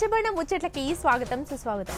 రచ్చబండ ముచ్చట్లకి స్వాగతం సుస్వాగతం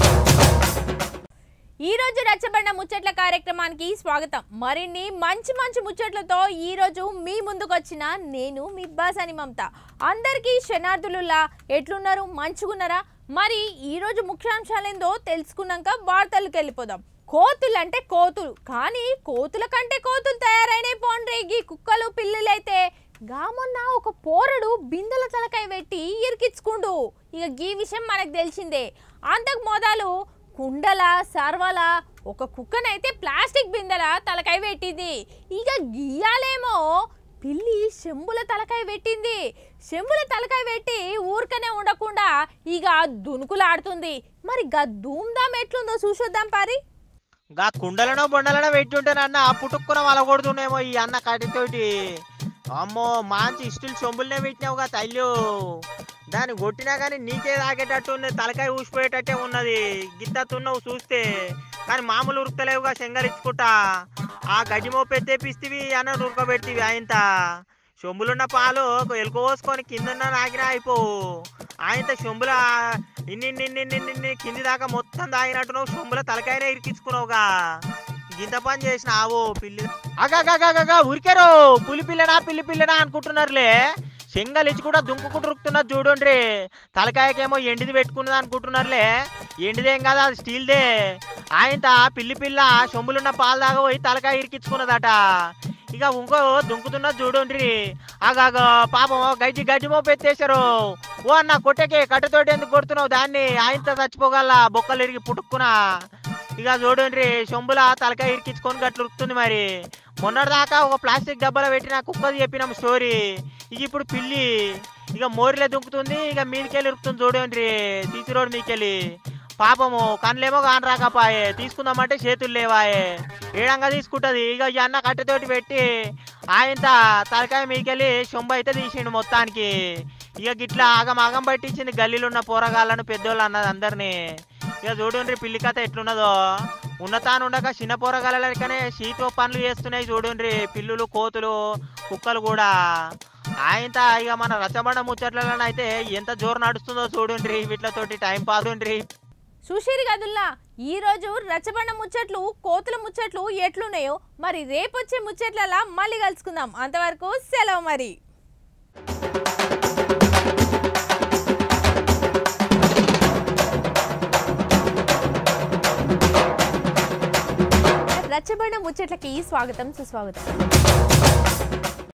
ఈ రోజు రచ్చబండ ముచ్చట్ల కార్యక్రమానికి స్వాగతం మరిన్ని మంచి మంచి ముచ్చట్లతో ఈ రోజు మీ ముందుకు వచ్చిన నేను మీ బాసాని మమత అందరికీ శనార్థులులా ఎట్లున్నారు మంచిగున్నారా మరి ఈ రోజు ముఖ్యాంశాలేందో తెలుసుకున్నాక వార్తలకు వెళ్ళిపోదాం కోతులు అంటే కోతులు కానీ కోతుల కంటే కోతులు తయారైనాయి పోండ్రి ఈ కుక్కలు పిల్లులైతే గామొన్న ఒక పోరడు బిందెల తలకాయ పెట్టి ఇరికించుకుండు ఇక ఈ విషయం మనకు తెలిసిందే అంతకు మొదలు కుండల సర్వల ఒక కుక్కనైతే ప్లాస్టిక్ బిందెల తలకాయ పెట్టింది ఇక గీయాలేమో పిల్లి శంబుల తలకాయ పెట్టింది శంబుల తలకాయ పెట్టి ఊరికనే ఉండకుండా ఇక దునుకులాడుతుంది మరి గా ధూమ్ధామ్ ఎట్లుందో చూసొద్దాం పారి గా కుండలనో బొండలనో పెట్టి ఉంటానన్న పుట్టుక్కున వలగొడుతుండేమో ఈ అన్న కటితోటి అమ్మో మంచి ఇష్టలు సొంబులనే పెట్టినావుగా తల్లు దాన్ని కొట్టినా కానీ నీకే తాగేటట్టు ఉంది తలకాయ ఊసిపోయేటట్టే ఉన్నది గిత్తతున్నావు చూస్తే కానీ మామూలు ఉరుకుతలేవుగా శంగరించుకుంటా ఆ గడ్డి మోపు ఎత్తేపిస్తేవి అన్న ఉరకబెట్టివి ఆయంత సొంబులున్న పాలు ఎలుకోసుకొని కింద నాగినా అయిపోవు ఆయంత సొంబుల ఇన్ని ఇన్ని ఇన్ని ఇన్ని ఇన్ని కింది దాకా మొత్తం తాగినట్టు నువ్వు సొంబుల తలకాయనే ఇరికించుకున్నావుగా గింత పని చేసిన ఆవు పిల్లి అగగగగగ ఉరికారు పులి పిల్లనా పిల్లి పిల్లనా అనుకుంటున్నారులే శంగలు ఇచ్చి కూడా దుంకుకుంటూ ఉరుకుతున్నారు చూడండి తలకాయకేమో ఎండిది పెట్టుకున్నది అనుకుంటున్నారులే ఎండిదేం కాదు అది స్టీల్దే ఆయన పిల్లి పిల్ల సొంబులున్న పాలు దాకా పోయి తలకాయ ఇరికించుకున్నదట ఇక ఇంకో దుంకుతున్నా చూడండి ఆగాగ పాపం గడ్డి గడ్డి మోపు ఎత్తేసారు ఓ అన్న కొట్టకే కట్టతోటి ఎందుకు కొడుతున్నావు దాన్ని ఆయనతో చచ్చిపోగల బొక్కలు ఇరిగి పుట్టుకున్నా ఇక చూడండి సొంబుల తలకాయ ఇరికించుకొని గట్లు ఉరుకుతుంది మరి మొన్నటిదాకా ఒక ప్లాస్టిక్ డబ్బాలో పెట్టిన కుక్కది చెప్పినాం స్టోరీ ఇక ఇప్పుడు పిల్లి ఇక మోరిలో దుంకుతుంది ఇక మీదికెళ్ళి ఉరుకుతుంది చూడండి తీసి రోడ్ మీకెళ్ళి పాపము కళ్ళేమో కాని రాకపాయే తీసుకుందామంటే చేతులు లేవాయే ఏడంగా తీసుకుంటది ఇక ఈ అన్న కట్టెతోటి పెట్టి ఆయన తలకాయ మీకెళ్ళి సొంబ అయితే తీసిండు మొత్తానికి ఇక గిట్లా ఆగం ఆగం పట్టించింది గల్లీలో ఉన్న పోరగాళ్ళను పెద్దోళ్ళు అన్నది అందరినీ ఇక చూడండి పిల్లి కథ ఎట్లున్నదో ఉన్నతాను ఉండక చిన్న పోరగాళ్ళకనే శీతో పనులు చేస్తున్నాయి చూడండి పిల్లులు కోతులు కుక్కలు కూడా ఆయన ఇక మన రచబండ ముచ్చట్లలో అయితే ఎంత జోరు నడుస్తుందో చూడండి వీటితోటి టైం పాస్ ఉండ్రి సుషీరి గదుల్లా ఈ రోజు రచ్చబండ ముచ్చట్లు కోతుల ముచ్చట్లు ఎట్లున్నాయో మరి రేపొచ్చే ముచ్చట్లలా మళ్ళీ కలుసుకుందాం అంతవరకు సెలవు మరి రచ్చబండ ముచ్చట్లకి స్వాగతం సుస్వాగతం